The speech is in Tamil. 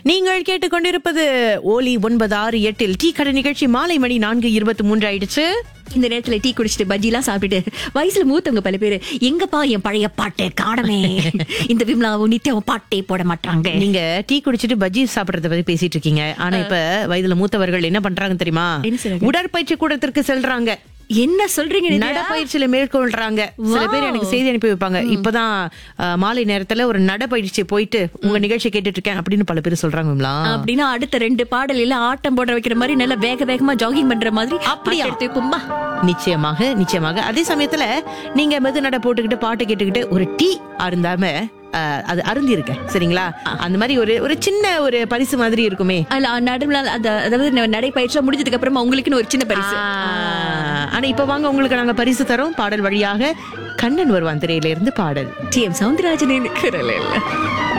நீங்கள் கேட்டுக்கொண்டிருப்பது ஓலி ஒன்பது ஆறு எட்டில் டீ கடை நிகழ்ச்சி மாலை மணி நான்கு இருபத்தி மூன்று ஆயிடுச்சு இந்த நேரத்துல டீ குடிச்சிட்டு பஜ்ஜி எல்லாம் சாப்பிட்டுட்டு வயசுல மூத்தவங்க பல பேரு எங்கப்பா என் பழைய பாட்டை காணமே இந்த விம்லாவும் நித்தியம் பாட்டே போட மாட்டாங்க நீங்க டீ குடிச்சிட்டு பஜ்ஜி சாப்பிடறத பத்தி பேசிட்டு இருக்கீங்க ஆனா இப்ப வயதுல மூத்தவர்கள் என்ன பண்றாங்க தெரியுமா என்ன செய்றாங்க? உடற்பயிற்சி கூடத்திற்கு செல்றாங்க என்ன சொல்றீங்க நித்யா? நடப்பயிற்சியில மேற்கொள்றாங்க சில பேர் எனக்கு செய்தி அனுப்பி வைப்பாங்க இப்பதான் அஹ், மாலை நேரத்துல ஒரு நடப்பயிற்சி போயிட்டு உங்க நிகழ்ச்சி கேட்டுட்டு இருக்கேன் அப்படின்னு பல பேர் சொல்றாங்க விமலா. அப்படின்னா அடுத்த ரெண்டு பாடல் எல்லாம் ஆட்டம் போட வைக்கிற மாதிரி நல்லா வேக வேகமா ஜாகிங் பண்ற மாதிரி அப்படியா? எடுத்து வைப்போமா நிச்சயமாக நிச்சயமாக அதே சமயத்துல நீங்க மெது நட போட்டுக்கிட்டு பாட்டு கேட்டுக்கிட்டு ஒரு டீ அருந்தாம அஹ், அது அருந்தி இருக்கேன் சரிங்களா அந்த மாதிரி ஒரு ஒரு சின்ன ஒரு பரிசு மாதிரி இருக்குமே அல்ல நடுவுல அந்த அதாவது ந- நடைப்பயிற்சி முடிஞ்சதுக்கு அப்புறமா உங்களுக்குன்னு ஒரு சின்ன பரிசு ஆஹ், ஆனா இப்ப வாங்க உங்களுக்கு நாங்க பரிசு தரோம் பாடல் வழியாக கண்ணன் வருவான் திரையில இருந்து பாடல் டி எம் சவுந்தரராஜன் குரல் இல்ல